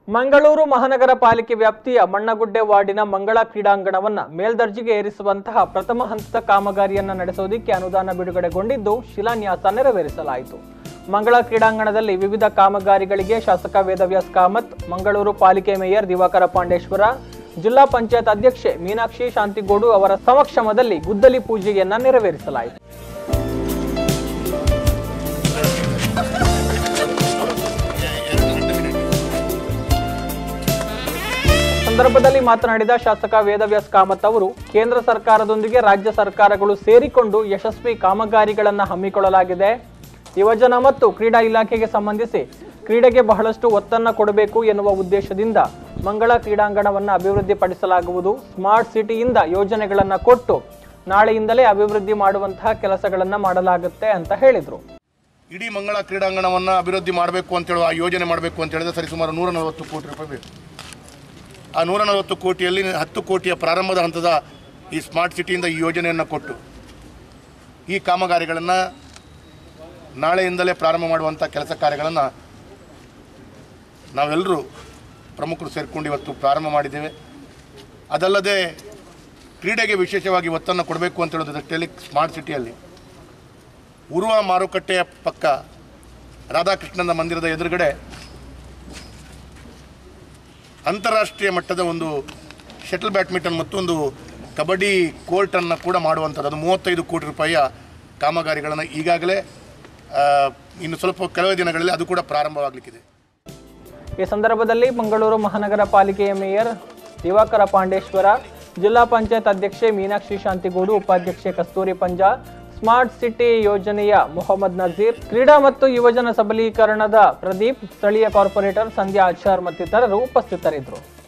ಮಂಗಳೂರು ಮಹಾನಗರ ಪಾಲಿಕೆ ವ್ಯಾಪ್ತಿಯ ಮಣ್ಣಗುಡ್ಡೆ ವಾರ್ಡಿನ ಮಂಗಳ ಕ್ರೀಡಾಂಗಣವನ್ನ ಮೇಲ್ದರ್ಜೆಗೆ ಏರಿಸುವಂತಹ ಪ್ರಥಮ ಹಂತದ ಕಾಮಗಾರಿಯನ್ನ ನಡೆಸೋದಿಕ್ಕೆ ಅನುದಾನ ಬಿಡುಗಡೆಗೊಂಡಿದ್ದು ಶಿಲಾನ್ಯಾಸ ನೆರವೇರಿಸಲಾಯಿತು ಮಂಗಳ ಕ್ರೀಡಾಂಗಣದಲ್ಲಿ ವಿವಿಧ ಕಾಮಗಾರಿಗಳಿಗೆ ಶಾಸಕ ವೇದವ್ಯಾಸ್ ಕಾಮತ್ ಮಂಗಳೂರು ಪಾಲಿಕೆ ಮೇಯರ್ ದಿವಾಕರ ಪಾಂಡೇಶ್ವರ ಜಿಲ್ಲಾ ಪಂಚಾಯತ್ ಅಧ್ಯಕ್ಷೆ ಮೀನಾಕ್ಷಿ ಶಾಂತಿಗೋಡು ಅವರ ಸಮಕ್ಷಮದಲ್ಲಿ ಗುದ್ದಲಿ ಪೂಜೆಯನ್ನ ನೆರವೇರಿಸಲಾಯಿತು ಸಂದರ್ಭದಲ್ಲಿ ಮಾತನಾಡಿದ ಶಾಸಕ ವೇದವ್ಯಾಸ್ ಕಾಮತ್ ಅವರು ಕೇಂದ್ರ ಸರ್ಕಾರದೊಂದಿಗೆ ರಾಜ್ಯ ಸರ್ಕಾರಗಳು ಸೇರಿಕೊಂಡು ಯಶಸ್ವಿ ಕಾಮಗಾರಿಗಳನ್ನು ಹಮ್ಮಿಕೊಳ್ಳಲಾಗಿದೆ ಯುವಜನ ಮತ್ತು ಕ್ರೀಡಾ ಇಲಾಖೆಗೆ ಸಂಬಂಧಿಸಿ ಕ್ರೀಡೆಗೆ ಬಹಳಷ್ಟು ಒತ್ತನ್ನು ಕೊಡಬೇಕು ಎನ್ನುವ ಉದ್ದೇಶದಿಂದ ಮಂಗಳ ಕ್ರೀಡಾಂಗಣವನ್ನು ಅಭಿವೃದ್ಧಿಪಡಿಸಲಾಗುವುದು ಸ್ಮಾರ್ಟ್ ಸಿಟಿಯಿಂದ ಯೋಜನೆಗಳನ್ನು ಕೊಟ್ಟು ನಾಳೆಯಿಂದಲೇ ಅಭಿವೃದ್ಧಿ ಮಾಡುವಂತಹ ಕೆಲಸಗಳನ್ನು ಮಾಡಲಾಗುತ್ತೆ ಅಂತ ಹೇಳಿದರು ಇಡೀ ಮಂಗಳ ಕ್ರೀಡಾಂಗಣವನ್ನು ಅಭಿವೃದ್ಧಿ ಮಾಡಬೇಕು ಅಂತೇಳಿ ಆ ಯೋಜನೆ ಮಾಡಬೇಕು ಅಂತ ಹೇಳಿದ್ರೆ ಸರಿಸುಮಾರು ನೂರ ನಲವತ್ತು ಕೋಟಿ ರೂಪಾಯಿ ಬೇಕು ಆ ನೂರ ನಲವತ್ತು ಕೋಟಿಯಲ್ಲಿ ಹತ್ತು ಕೋಟಿಯ ಪ್ರಾರಂಭದ ಹಂತದ ಈ ಸ್ಮಾರ್ಟ್ ಸಿಟಿಯಿಂದ ಈ ಯೋಜನೆಯನ್ನು ಕೊಟ್ಟು ಈ ಕಾಮಗಾರಿಗಳನ್ನು ನಾಳೆಯಿಂದಲೇ ಪ್ರಾರಂಭ ಮಾಡುವಂಥ ಕೆಲಸ ಕಾರ್ಯಗಳನ್ನು ನಾವೆಲ್ಲರೂ ಪ್ರಮುಖರು ಸೇರಿಕೊಂಡು ಇವತ್ತು ಪ್ರಾರಂಭ ಮಾಡಿದ್ದೇವೆ ಅದಲ್ಲದೆ ಕ್ರೀಡೆಗೆ ವಿಶೇಷವಾಗಿ ಒತ್ತನ್ನು ಕೊಡಬೇಕು ಅಂತ ಹೇಳೋದು ದೃಷ್ಟಿಯಲ್ಲಿ ಸ್ಮಾರ್ಟ್ ಸಿಟಿಯಲ್ಲಿ ಉರುವ ಮಾರುಕಟ್ಟೆಯ ಪಕ್ಕ ರಾಧಾಕೃಷ್ಣನ ಮಂದಿರದ ಎದುರುಗಡೆ ಅಂತಾರಾಷ್ಟ್ರೀಯ ಮಟ್ಟದ ಒಂದು ಶಟಲ್ ಬ್ಯಾಡ್ಮಿಂಟನ್ ಮತ್ತು ಒಂದು ಕಬಡ್ಡಿ ಕೋರ್ಟನ್ನು ಕೂಡ ಮಾಡುವಂಥದ್ದು ಅದು ಮೂವತ್ತೈದು ಕೋಟಿ ರೂಪಾಯಿಯ ಕಾಮಗಾರಿಗಳನ್ನು ಈಗಾಗಲೇ ಆ, ಇನ್ನು ಸ್ವಲ್ಪ ಕೆಲವೇ ದಿನಗಳಲ್ಲಿ ಅದು ಕೂಡ ಪ್ರಾರಂಭವಾಗಲಿಕ್ಕಿದೆ ಈ ಸಂದರ್ಭದಲ್ಲಿ ಮಂಗಳೂರು ಮಹಾನಗರ ಪಾಲಿಕೆಯ ಮೇಯರ್ ದಿವಾಕರ ಪಾಂಡೇಶ್ವರ ಜಿಲ್ಲಾ ಪಂಚಾಯತ್ ಅಧ್ಯಕ್ಷೆ ಮೀನಾಕ್ಷಿ ಶಾಂತಿಗೂಡು ಉಪಾಧ್ಯಕ್ಷೆ ಕಸ್ತೂರಿ ಪಂಜಾ ಸ್ಮಾರ್ಟ್ ಸಿಟಿ ಯೋಜನೆಯ ಮೊಹಮ್ಮದ್ ನಜೀರ್ ಕ್ರೀಡಾ ಮತ್ತು ಯುವಜನ ಸಬಲೀಕರಣದ ಪ್ರದೀಪ್ ಸ್ಥಳೀಯ ಕಾರ್ಪೊರೇಟರ್ ಸಂಧ್ಯಾ ಆಚಾರ್ ಮತ್ತಿತರರು ಉಪಸ್ಥಿತರಿದ್ದರು